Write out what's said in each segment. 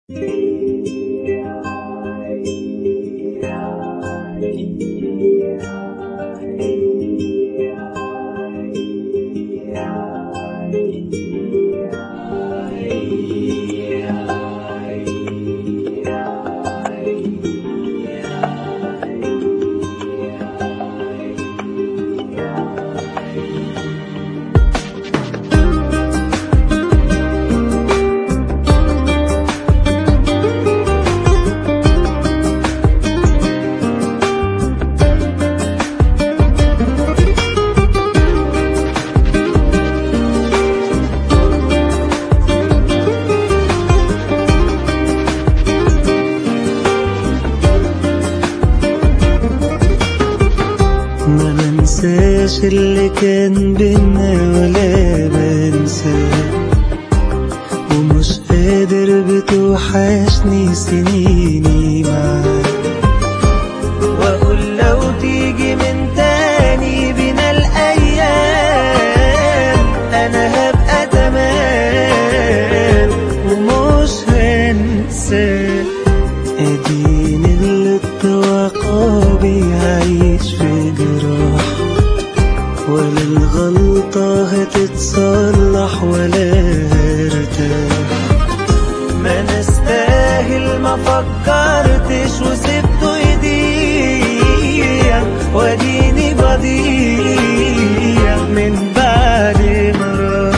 ما بنساش اللي كان بينا ولا بنساه ومش قادر بتوحشني سنيني معاك واقول لو تيجي من تاني بينا الايام انا هبقى تمام ومش هنساك اديني غلطت وعقابي هعيش في جراح ولا الغلطة هتتصلح ولا هرتاح ما نستاهل ما فكرتش وسبته يضيع واديني بضيع من بعد ما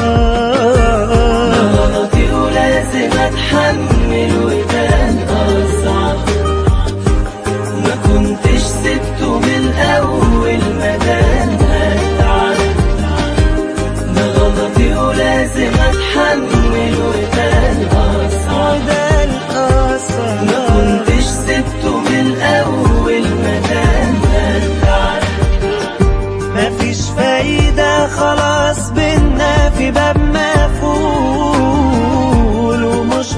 راح غلطي ولازم اتحمل وكان اصعب ما كنتش سبته من الاول ما كان هتعب ده غلطي ولازم اتحمل وكان اصعب ده الأصل ما كنتش سبته من الاول ما كان هتعب مفيش فايدة خلاص بينا في باب مقفول ومش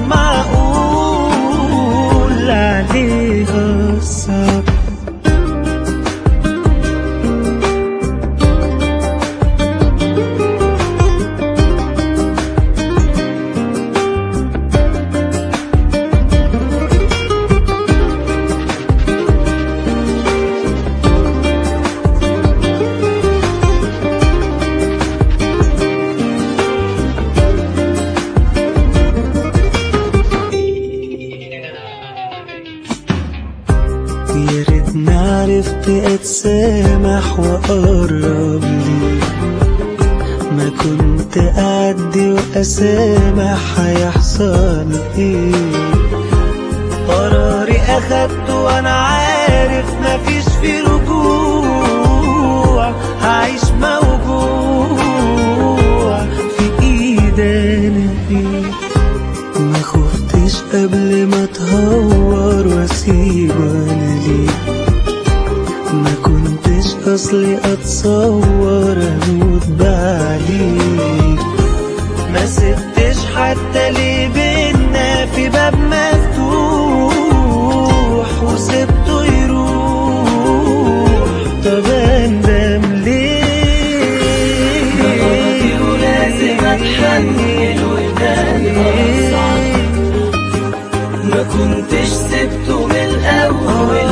معقول عليها الصبر يا ريتني عرفت اتسامح واقرب لي ما كنت اعدي واسامح هيحصل ايه قراري اخدته وانا عارف مفيش في رجوع هعيش موجوع في ايدي ايه ما خفتش قبل ما اتهور واسيب انا ليه ما كنتش اصلي اتصور اموت بعديك ما سبتش حتى ليه بينا في باب مفتوح وسبته يروح طب اندم ليه غلطي ولازم اتحمل وكان اصعب ما كنتش سبته من الاول